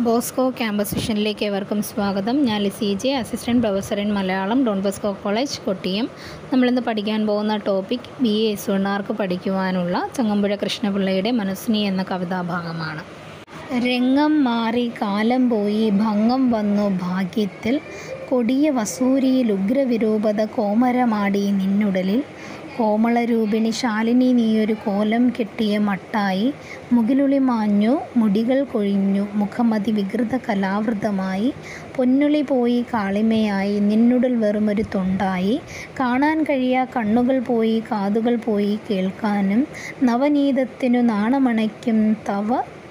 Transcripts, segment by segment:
Bosco campus വിഷനിലേക്ക് ഏവർക്കും സ്വാഗതം ഞാൻ Lissy J assistant professor in Malayalam Don Bosco college Kottiyam നമ്മളിന്ന് പഠിക്കാൻ പോകുന്ന ടോപ്പിക് ബി എ എസുണ്ണാർക്ക് പഠിക്കുവാനുള്ള ചങ്ങമ്പുഴ കൃഷ്ണപിള്ളയുടെ മനസ്സിനി എന്ന കവിതാഭാഗമാണ് രംഗം മാറി കാലം പോയി ഭംഗം വന്നു ഭാഗ്യത്തിൽ കൊടിയ വസൂരിയിൽ ഉഗ്രവിരൂപത കോമരമാടി നിന്നുടലിൽ കോമളരൂപിണി ശാലിനി നീയൊരു കോലം കെട്ടിയ മട്ടായി മുകിലുളി മാഞ്ഞു മുടികൾ കൊഴിഞ്ഞു മുഖമതി വികൃത കലാവൃതമായി പൊന്നുളി പോയി കാളിമയായി നിന്നുടൽ വെറുമൊരു തൊണ്ടായി കാണാൻ കഴിയാ കണ്ണുകൾ പോയി കാതുകൾ പോയി കേൾക്കാനും നവനീതത്തിനു നാണമണയ്ക്കും തവ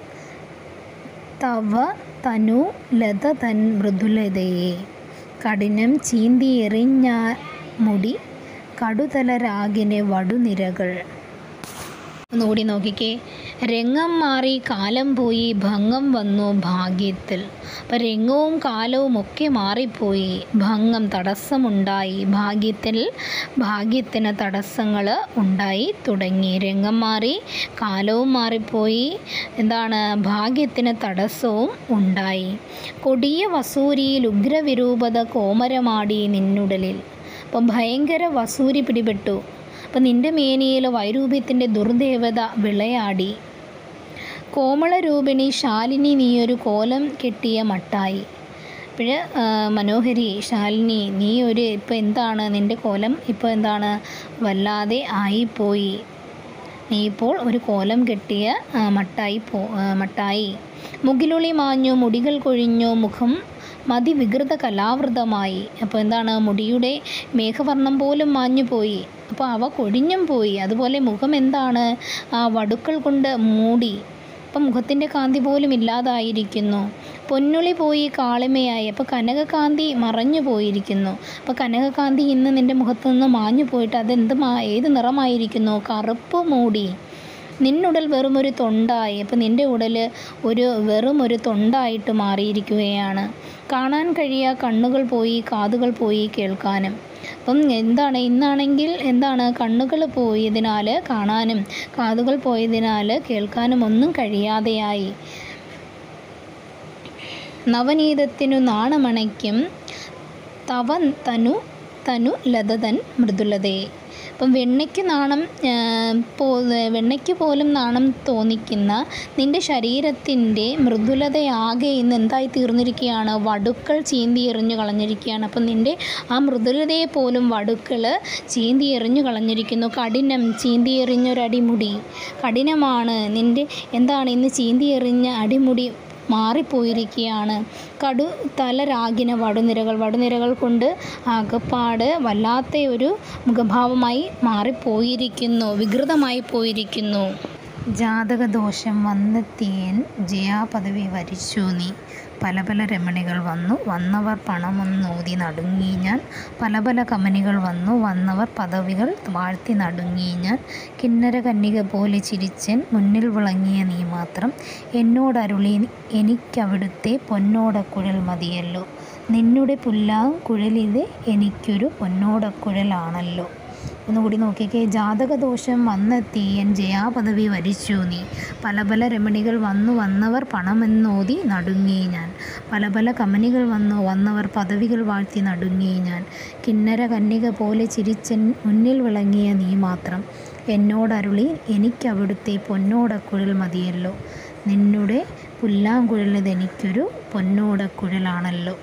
തവ തനു ലത തൻ മൃദുലതയെ കഠിനം ചീന്തിയെറിഞ്ഞ മുടി കടുതലരാഗിനെ വടുനിരകൾ ഒന്നുകൂടി നോക്കിക്കേ രംഗം മാറി കാലം പോയി ഭംഗം വന്നു ഭാഗ്യത്തിൽ അപ്പം രംഗവും കാലവും ഒക്കെ മാറിപ്പോയി ഭംഗം തടസ്സമുണ്ടായി ഭാഗ്യത്തിൽ ഭാഗ്യത്തിന് തടസ്സങ്ങൾ ഉണ്ടായി തുടങ്ങി രംഗം മാറി കാലവും മാറിപ്പോയി എന്താണ് ഭാഗ്യത്തിന് തടസ്സവും ഉണ്ടായി കൊടിയ വസൂരിയിൽ ഉഗ്രവിരൂപത കോമരമാടി നിന്നുടലിൽ അപ്പം ഭയങ്കര വസൂരി പിടിപെട്ടു അപ്പം നിൻ്റെ മേനിയിൽ വൈരൂപ്യത്തിൻ്റെ ദുർദേവത വിളയാടി കോമളരൂപിണി ശാലിനി നീയൊരു കോലം കെട്ടിയ മട്ടായി അപ്പോൾ മനോഹരി ശാലിനി നീ ഒരു ഇപ്പോൾ എന്താണ് നിൻ്റെ കോലം ഇപ്പോൾ എന്താണ് വല്ലാതെ ആയിപ്പോയി നീ ഇപ്പോൾ ഒരു കോലം കെട്ടിയ മട്ടായി പോ മട്ടായി മുകിലുളി മാഞ്ഞു മുടികൾ കൊഴിഞ്ഞു മുഖം മതിവികൃത കലാവൃതമായി അപ്പോൾ എന്താണ് മുടിയുടെ മേഘവർണ്ണം പോലും മാഞ്ഞു പോയി അപ്പോൾ അവ കൊഴിഞ്ഞും പോയി അതുപോലെ മുഖം എന്താണ് ആ വടുക്കൾ കൊണ്ട് മൂടി അപ്പം മുഖത്തിൻ്റെ കാന്തി പോലും ഇല്ലാതായിരിക്കുന്നു പൊന്നുളി പോയി കാളിമയായി അപ്പോൾ കനകകാന്തി മറഞ്ഞു പോയിരിക്കുന്നു അപ്പോൾ കനകകാന്തി ഇന്ന് നിൻ്റെ മുഖത്തു നിന്ന് മാഞ്ഞു പോയിട്ട് അതെന്ത് മാ ഏത് നിറമായിരിക്കുന്നു കറുപ്പ് മൂടി നിന്നുടൽ വെറും ഒരു തൊണ്ടായി അപ്പം നിൻ്റെ ഉടൽ ഒരു വെറും ഒരു തൊണ്ടായിട്ട് മാറിയിരിക്കുകയാണ് കാണാൻ കഴിയാ കണ്ണുകൾ പോയി കാതുകൾ പോയി കേൾക്കാനും അപ്പം എന്താണ് ഇന്നാണെങ്കിൽ എന്താണ് കണ്ണുകൾ പോയതിനാൽ കാണാനും കാതുകൾ പോയതിനാൽ കേൾക്കാനും ഒന്നും കഴിയാതെയായി നവനീതത്തിനു നാണമണയ്ക്കും തവ തനു തനു ലതതൻ മൃദുലതയെ അപ്പം വെണ്ണയ്ക്ക് നാണം പോ വെണ്ണയ്ക്ക് പോലും നാണം തോന്നിക്കുന്ന നിൻ്റെ ശരീരത്തിൻ്റെ മൃദുലതയാകെ ഇന്ന് എന്തായി തീർന്നിരിക്കുകയാണ് വടുക്കൾ ചീന്തി എറിഞ്ഞു കളഞ്ഞിരിക്കുകയാണ് അപ്പം നിൻ്റെ ആ മൃദുലതയെ പോലും വടുക്കൾ ചീന്തി എറിഞ്ഞു കളഞ്ഞിരിക്കുന്നു കഠിനം ചീന്തി എറിഞ്ഞൊരടിമുടി കഠിനമാണ് നിൻ്റെ എന്താണ് ഇന്ന് ചീന്തി എറിഞ്ഞ അടിമുടി മാറിപ്പോയിരിക്കുകയാണ് കടു തലരാഗിന വടുനിരകൾ വടുനിരകൾ കൊണ്ട് ആകപ്പാട് വല്ലാത്ത ഒരു മുഖഭാവമായി മാറിപ്പോയിരിക്കുന്നു വികൃതമായി പോയിരിക്കുന്നു ജാതകദോഷം വന്നെത്തിയൻ ജയാപദവി വരിച്ചു നീ പല പല രമണികൾ വന്നു വന്നവർ പണമൊന്നൂതി നടുങ്ങി ഞാൻ പല പല കമനികൾ വന്നു വന്നവർ പദവികൾ വാഴ്ത്തി നടുങ്ങി ഞാൻ കിന്നര കന്യക പോലെ ചിരിച്ചൻ മുന്നിൽ വിളങ്ങിയ നീ മാത്രം എന്നോടരുളി എനിക്കവിടുത്തെ പൊന്നോടക്കുഴൽ മതിയല്ലോ നിന്നുടെ പുല്ലാം കുഴലിത് എനിക്കൊരു പൊന്നോടക്കുഴലാണല്ലോ ഒന്നുകൂടി നോക്കിക്കേ ജാതകദോഷം വന്നെത്തിയൻ ജയാപദവി വരിച്ചു നീ പല പല രമണികൾ വന്നു വന്നവർ പണമെന്നോതി നടുങ്ങി ഞാൻ പല പല കമനികൾ വന്നു വന്നവർ പദവികൾ വാഴ്ത്തി നടുങ്ങി ഞാൻ കിന്നര കന്യക പോലെ ചിരിച്ചൻ മുന്നിൽ വിളങ്ങിയ നീ മാത്രം എന്നോടരുളി എനിക്കവിടുത്തെ പൊന്നോടക്കുഴൽ മതിയല്ലോ നിന്നുടെ പുല്ലാങ്കുഴലിത് എനിക്കൊരു പൊന്നോടക്കുഴലാണല്ലോ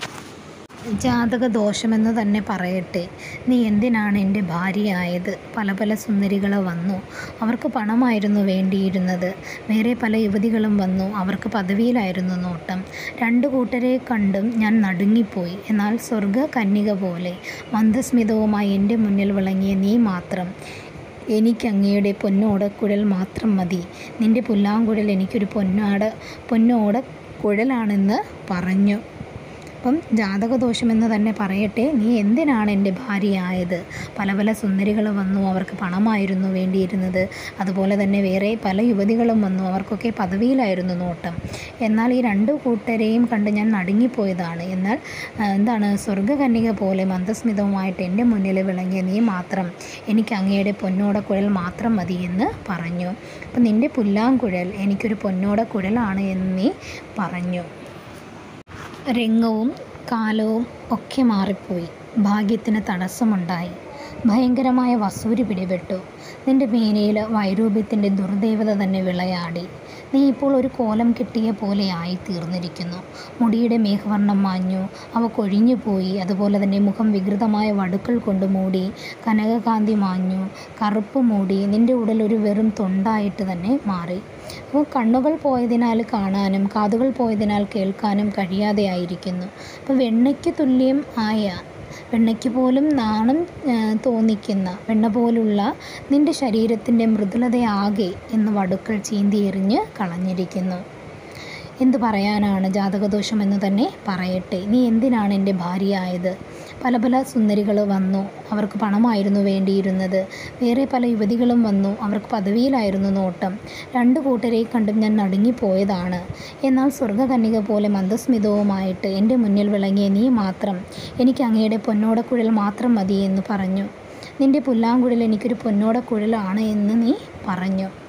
ജാതക ദോഷമെന്ന് തന്നെ പറയട്ടെ നീ എന്തിനാണ് എൻ്റെ ഭാര്യയായത് പല പല സുന്ദരികൾ വന്നു അവർക്ക് പണമായിരുന്നു വേണ്ടിയിരുന്നത് വേറെ പല യുവതികളും വന്നു അവർക്ക് പദവിയിലായിരുന്നു നോട്ടം രണ്ടു കൂട്ടരെ കണ്ടും ഞാൻ നടുങ്ങിപ്പോയി എന്നാൽ സ്വർഗ കന്യക പോലെ മന്ദസ്മിതവുമായി എൻ്റെ മുന്നിൽ വിളങ്ങിയ നീ മാത്രം എനിക്കങ്ങയുടെ പൊന്നോടക്കുഴൽ മാത്രം മതി നിൻ്റെ പുല്ലാങ്കുഴൽ എനിക്കൊരു പൊന്നാട പൊന്നോട കുഴലാണെന്ന് പറഞ്ഞു അപ്പം ജാതകദോഷമെന്ന് തന്നെ പറയട്ടെ നീ എന്തിനാണ് എൻ്റെ ഭാര്യയായത് പല പല സുന്ദരികൾ വന്നു അവർക്ക് പണമായിരുന്നു വേണ്ടിയിരുന്നത് അതുപോലെ തന്നെ വേറെ പല യുവതികളും വന്നു അവർക്കൊക്കെ പദവിയിലായിരുന്നു നോട്ടം എന്നാൽ ഈ രണ്ട് കൂട്ടരെയും കണ്ട് ഞാൻ നടുങ്ങിപ്പോയതാണ് എന്നാൽ എന്താണ് സ്വർഗ്ഗകന്യക പോലെ മന്ദസ്മിതവുമായിട്ട് എൻ്റെ മുന്നിൽ വിളങ്ങിയ നീ മാത്രം എനിക്ക് അങ്ങയുടെ പൊന്നോടക്കുഴൽ മാത്രം മതി എന്ന് പറഞ്ഞു അപ്പം നിൻ്റെ പുല്ലാങ്കുഴൽ എനിക്കൊരു പൊന്നോടക്കുഴലാണ് എന്ന് നീ പറഞ്ഞു രംഗവും കാലവും ഒക്കെ മാറിപ്പോയി ഭാഗ്യത്തിന് തടസ്സമുണ്ടായി ഭയങ്കരമായ വസൂരി പിടിപെട്ടു നിന്റെ മേനയിൽ വൈരൂപ്യത്തിൻ്റെ ദുർദേവത തന്നെ വിളയാടി നീ ഇപ്പോൾ ഒരു കോലം കിട്ടിയ പോലെയായി തീർന്നിരിക്കുന്നു മുടിയുടെ മേഘവർണ്ണം മാഞ്ഞു അവ കൊഴിഞ്ഞു പോയി അതുപോലെ തന്നെ മുഖം വികൃതമായ വടുക്കൾ കൊണ്ട് മൂടി കനകകാന്തി മാഞ്ഞു കറുപ്പ് മൂടി നിന്റെ ഉടൽ ഒരു വെറും തൊണ്ടായിട്ട് തന്നെ മാറി അപ്പോൾ കണ്ണുകൾ പോയതിനാൽ കാണാനും കാതുകൾ പോയതിനാൽ കേൾക്കാനും കഴിയാതെയായിരിക്കുന്നു അപ്പോൾ വെണ്ണയ്ക്ക് തുല്യം ആയ വെണ്ണയ്ക്ക് പോലും നാണം ആ, തോന്നിക്കുന്ന വെണ്ണ പോലുള്ള നിന്റെ ശരീരത്തിൻ്റെ മൃദുലതയാകെ എന്ന് വടുക്കൾ ചീന്തി എറിഞ്ഞ് കളഞ്ഞിരിക്കുന്നു എന്ത് പറയാനാണ് ജാതകദോഷം എന്ന് തന്നെ പറയട്ടെ നീ എന്തിനാണ് എൻ്റെ ഭാര്യയായത് പല പല സുന്ദരികൾ വന്നു അവർക്ക് പണമായിരുന്നു വേണ്ടിയിരുന്നത് വേറെ പല യുവതികളും വന്നു അവർക്ക് പദവിയിലായിരുന്നു നോട്ടം രണ്ടു കൂട്ടരെ കണ്ടും ഞാൻ നടുങ്ങിപ്പോയതാണ് എന്നാൽ സ്വർഗ്ഗകന്യക പോലെ മന്ദസ്മിതവുമായിട്ട് എൻ്റെ മുന്നിൽ വിളങ്ങിയ നീ മാത്രം എനിക്ക് അങ്ങയുടെ പൊന്നോടക്കുഴൽ മാത്രം മതി എന്ന് പറഞ്ഞു നിന്റെ പുല്ലാങ്കുഴൽ എനിക്കൊരു പൊന്നോടക്കുഴലാണ് എന്ന് നീ പറഞ്ഞു